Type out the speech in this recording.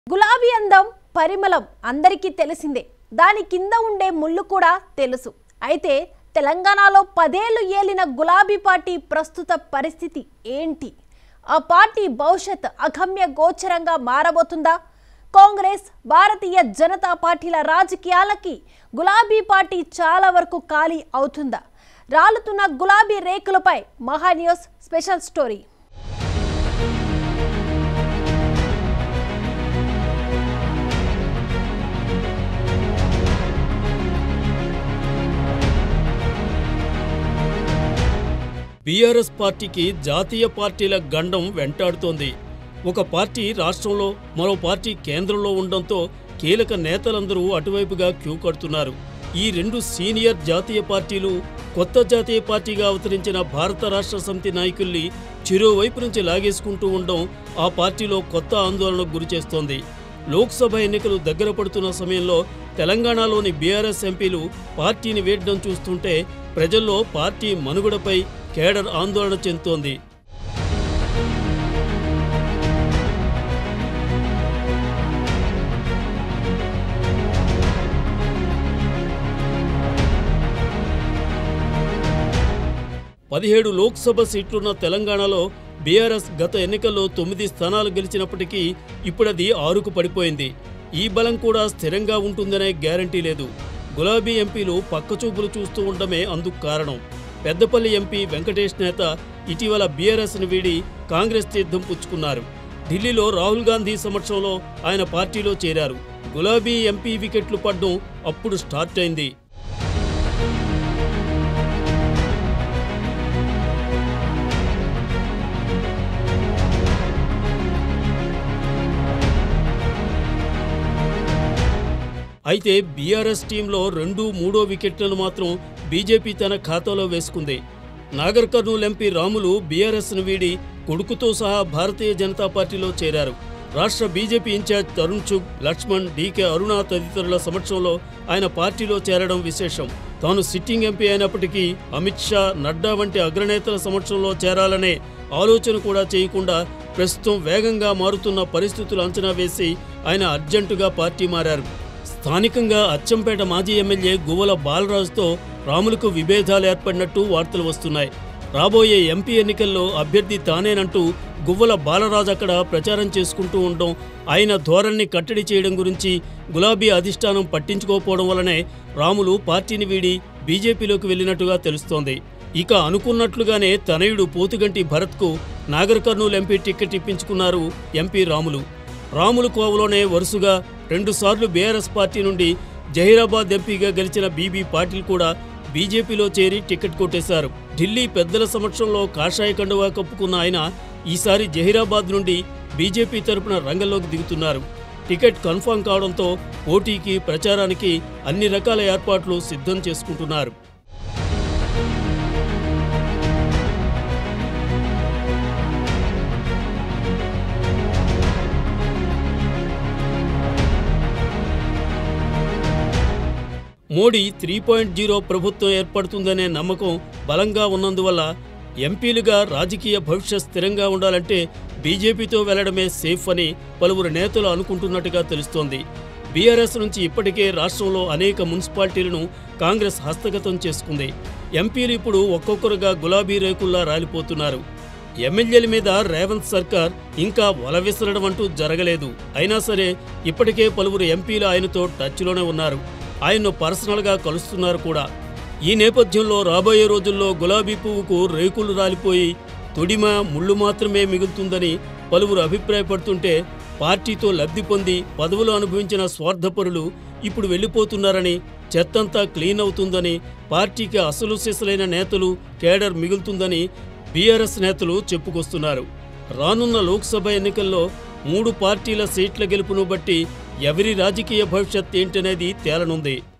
గులాబీ అందం పరిమళం అందరికీ తెలిసిందే దాని కింద ఉండే ముళ్ళు కూడా తెలుసు అయితే తెలంగాణలో పదేళ్లు ఏలిన గులాబీ పార్టీ ప్రస్తుత పరిస్థితి ఏంటి ఆ పార్టీ భవిష్యత్ అగమ్య గోచరంగా మారబోతుందా కాంగ్రెస్ భారతీయ జనతా పార్టీల రాజకీయాలకి గులాబీ పార్టీ చాలా వరకు ఖాళీ అవుతుందా రాలుతున్న గులాబీ రేకులపై మహాన్యూస్ స్పెషల్ స్టోరీ బీఆర్ఎస్ పార్టీకి జాతీయ పార్టీల గండం వెంటాడుతోంది ఒక పార్టీ రాష్ట్రంలో మరో పార్టీ కేంద్రంలో ఉండడంతో కీలక నేతలందరూ అటువైపుగా క్యూ కడుతున్నారు ఈ రెండు సీనియర్ జాతీయ పార్టీలు కొత్త జాతీయ పార్టీగా అవతరించిన భారత రాష్ట్ర సమితి నాయకుల్ని చిరోవైపు నుంచి లాగేసుకుంటూ ఉండడం ఆ పార్టీలో కొత్త ఆందోళనకు గురిచేస్తోంది లోక్సభ ఎన్నికలు దగ్గర పడుతున్న సమయంలో తెలంగాణలోని బీఆర్ఎస్ ఎంపీలు పార్టీని వీడడం చూస్తుంటే ప్రజల్లో పార్టీ మనుగడపై కేడర్ ఆందోళన చెందుతోంది పదిహేడు లోక్సభ సీట్లున్న తెలంగాణలో బీఆర్ఎస్ గత ఎన్నికల్లో తొమ్మిది స్థానాలు గెలిచినప్పటికీ ఇప్పుడది ఆరుకు పడిపోయింది ఈ బలం కూడా స్థిరంగా ఉంటుందనే గ్యారంటీ లేదు గులాబీ ఎంపీలు పక్కచూపులు చూస్తూ ఉండమే అందుకు కారణం పెద్దపల్లి ఎంపీ వెంకటేష్ నేత ఇటీవల బీఆర్ఎస్ను వీడి కాంగ్రెస్ తీర్థం పుచ్చుకున్నారు ఢిల్లీలో రాహుల్ గాంధీ సమక్షంలో ఆయన పార్టీలో చేరారు గులాబీ ఎంపీ వికెట్లు పడ్డం అప్పుడు స్టార్ట్ అయింది అయితే బీఆర్ఎస్ టీంలో రెండు మూడో వికెట్లను మాత్రం బీజేపీ తన ఖాతాలో వేసుకుంది నాగర్ కర్నూల్ ఎంపీ రాములు బీఆర్ఎస్ను వీడి కొడుకుతో సహా భారతీయ జనతా పార్టీలో చేరారు రాష్ట్ర BJP in-charge Tarun Chugh Laxman D K Aruna తదితరుల సమక్షంలో ఆయన పార్టీలో చేరడం విశేషం తాను సిట్టింగ్ ఎంపీ అయినప్పటికీ అమిత్ షా నడ్డా వంటి అగ్రనేతల సమక్షంలో చేరాలనే ఆలోచన కూడా చేయకుండా ప్రస్తుతం వేగంగా మారుతున్న పరిస్థితులు అంచనా వేసి ఆయన అర్జెంటుగా పార్టీ మారారు స్థానికంగా అచ్చంపేట మాజీ ఎమ్మెల్యే గువ్వల బాలరాజుతో రాములకు విభేదాలు ఏర్పడినట్టు వార్తలు వస్తున్నాయి రాబోయే ఎంపీ ఎన్నికల్లో అభ్యర్థి తానేనంటూ గువ్వల బాలరాజు అక్కడ ప్రచారం చేసుకుంటూ ఉండడం ఆయన ధోరణిని కట్టడి చేయడం గురించి గులాబీ అధిష్టానం పట్టించుకోకపోవడం వల్లనే రాములు పార్టీని వీడి బీజేపీలోకి వెళ్ళినట్టుగా తెలుస్తోంది ఇక అనుకున్నట్లుగానే తనయుడు పోతుగంటి భరత్కు నాగర్ కర్నూలు ఎంపీ టికెట్ ఇప్పించుకున్నారు ఎంపీ రాములు రాములు కోవలోనే వరుసగా రెండుసార్లు బీఆర్ఎస్ పార్టీ నుండి జహీరాబాద్ ఎంపీగా గెలిచిన బీబీ పాటిల్ కూడా బీజేపీలో చేరి టికెట్ కొట్టేశారు ఢిల్లీ పెద్దల సమక్షంలో కాషాయ కండువా కప్పుకున్న ఆయన ఈసారి జహీరాబాద్ నుండి బీజేపీ తరపున రంగంలోకి దిగుతున్నారు టికెట్ కన్ఫర్మ్ కావడంతో పోటీకి ప్రచారానికి అన్ని రకాల ఏర్పాట్లు సిద్ధం చేసుకుంటున్నారు మోడీ త్రీ పాయింట్ జీరో ప్రభుత్వం ఏర్పడుతుందనే నమ్మకం బలంగా ఉన్నందువల్ల ఎంపీలుగా రాజకీయ భవిష్యత్ స్థిరంగా ఉండాలంటే బీజేపీతో వెళ్లడమే సేఫ్ అని పలువురు నేతలు అనుకుంటున్నట్టుగా తెలుస్తోంది బీఆర్ఎస్ నుంచి ఇప్పటికే రాష్ట్రంలో అనేక మున్సిపాలిటీలను కాంగ్రెస్ హస్తగతం చేసుకుంది ఎంపీలు ఇప్పుడు ఒక్కొక్కరుగా గులాబీ రేకుల్లా రాలిపోతున్నారు ఎమ్మెల్యేల మీద రేవంత్ సర్కార్ ఇంకా వల విసరడం అంటూ జరగలేదు అయినా సరే ఇప్పటికే పలువురు ఎంపీలు ఆయనతో టచ్లోనే ఉన్నారు ఆయన్ను పర్సనల్గా కలుస్తున్నారు కూడా ఈ నేపథ్యంలో రాబోయే రోజుల్లో గులాబీ పువ్వుకు రేకులు రాలిపోయి తొడిమ ముళ్ళు మాత్రమే మిగులుతుందని పలువురు అభిప్రాయపడుతుంటే పార్టీతో లబ్ధి పొంది పదవులు అనుభవించిన స్వార్థపరులు ఇప్పుడు వెళ్ళిపోతున్నారని చెత్తంతా క్లీన్ అవుతుందని పార్టీకి అసలు సిసలైన నేతలు కేడర్ మిగులుతుందని బీఆర్ఎస్ నేతలు చెప్పుకొస్తున్నారు రానున్న లోక్సభ ఎన్నికల్లో మూడు పార్టీల సీట్ల గెలుపును బట్టి ఎవరి రాజకీయ భవిష్యత్ ఏంటనేది తేలనుంది